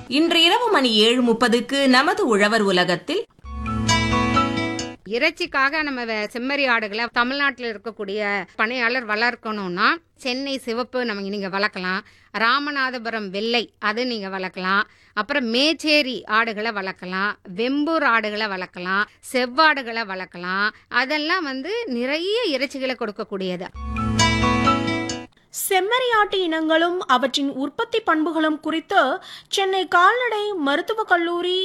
இன்று இரவு மணி ஏழு முப்பதுக்கு நமது உழவர் உலகத்தில் இறைச்சிக்காக நம்ம வே- செம்மறி ஆடுகளை தமிழ்நாட்டில் இருக்கக்கூடிய பணியாளர் வளர்க்கணும்னா சென்னை சிவப்பு நம்ம நீங்க வளர்க்கலாம் ராமநாதபுரம் வெள்ளை அது நீங்க வளர்க்கலாம் அப்புறம் மேச்சேரி ஆடுகளை வளர்க்கலாம் வெம்பூர் ஆடுகளை வளர்க்கலாம் செவ்வாடுகளை வளர்க்கலாம் அதெல்லாம் வந்து நிறைய இறைச்சிகளை கொடுக்கக்கூடியது செம்மறியாட்டு இனங்களும் அவற்றின் உற்பத்தி பண்புகளும் குறித்து சென்னை கால்நடை மருத்துவக் கல்லூரி